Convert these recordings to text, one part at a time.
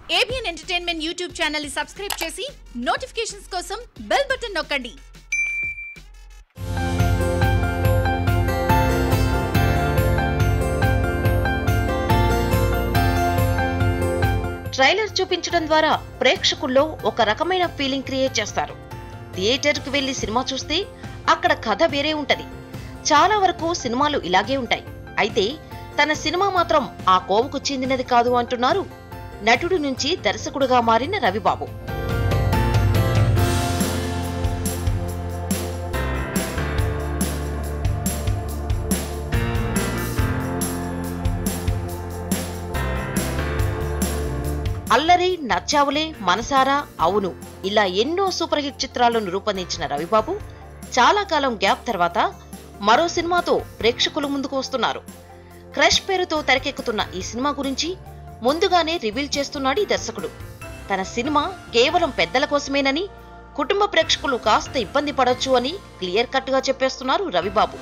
ABN entertainment YouTube channel ని subscribe చేసి notifications కోసం బెల్ బటన్ నొక్కండి ట్రైలర్ చూపించడం ద్వారా ప్రేక్షకుల్లో ఒక రకమైన ఫీలింగ్ క్రియేట్ చేస్తారు థియేటర్కు వెళ్లి సినిమా చూస్తే అక్కడ కథ వేరే ఉంటది చాలా వరకు సినిమాలు ఇలాగే ఉంటాయి అయితే తన సినిమా మాత్రం ఆ కోవకు చెందినది కాదు అంటున్నారు నటుడు నుంచి దర్శకుడుగా మారిన రవిబాబు అల్లరి నచ్చావులే మనసారా అవును ఇలా ఎన్నో సూపర్ హిట్ చిత్రాలను రూపొందించిన రవిబాబు చాలా కాలం గ్యాప్ తర్వాత మరో సినిమాతో ప్రేక్షకుల ముందుకు వస్తున్నారు క్రష్ పేరుతో తెరకెక్కుతున్న ఈ సినిమా గురించి ముందుగానే రివీల్ చేస్తున్నాడు ఈ దర్శకుడు తన సినిమా కేవలం పెద్దల కోసమేనని కుటుంబ ప్రేక్షకులు కాస్త ఇబ్బంది పడొచ్చు అని క్లియర్ కట్ గా చెప్పేస్తున్నారు రవిబాబు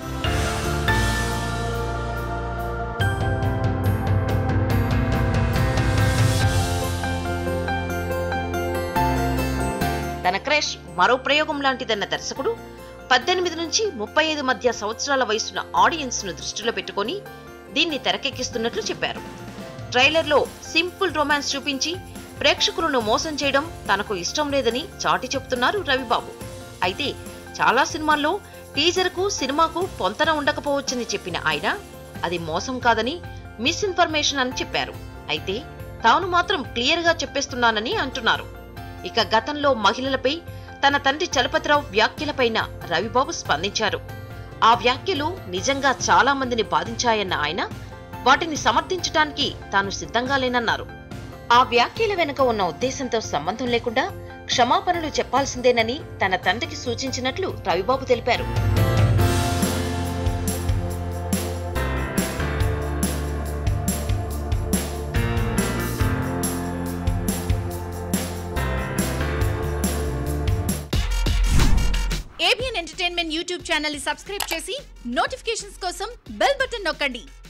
తన క్రష్ మరో ప్రయోగం లాంటిదన్న దర్శకుడు పద్దెనిమిది నుంచి ముప్పై ఐదు మధ్య సంవత్సరాల వయసున్న ఆడియన్స్ ను దృష్టిలో పెట్టుకొని దీన్ని తెరకెక్కిస్తున్నట్లు చెప్పారు ట్రైలర్లో సింపుల్ రొమాన్స్ చూపించి ప్రేక్షకులను మోసం చేయడం తనకు ఇష్టం లేదని చాటి చెప్తున్నారు రవిబాబు అయితే చాలా సినిమాల్లో టీజర్కు సినిమాకు పొంతన ఉండకపోవచ్చని చెప్పిన ఆయన అది మోసం కాదని మిస్ఇన్ఫర్మేషన్ అని చెప్పారు అయితే తాను మాత్రం క్లియర్ గా చెప్పేస్తున్నానని అంటున్నారు ఇక గతంలో మహిళలపై తన తండ్రి చలపతిరావు వ్యాఖ్యలపైన రవిబాబు స్పందించారు ఆ వ్యాఖ్యలు నిజంగా చాలా మందిని బాధించాయన్న ఆయన వాటిని సమర్థించడానికి తాను సిద్ధంగా లేనన్నారు ఆ వ్యాఖ్యల వెనుక ఉన్న ఉద్దేశంతో సంబంధం లేకుండా క్షమాపణలు చెప్పాల్సిందేనని తన తండ్రికి సూచించినట్లు రవిబాబు తెలిపారు ఏబిఎన్ ఎంటర్టైన్మెంట్ యూట్యూబ్ ఛానల్ ని సబ్స్క్రైబ్ చేసి నోటిఫికేషన్స్ కోసం బెల్ బటన్ నొక్కండి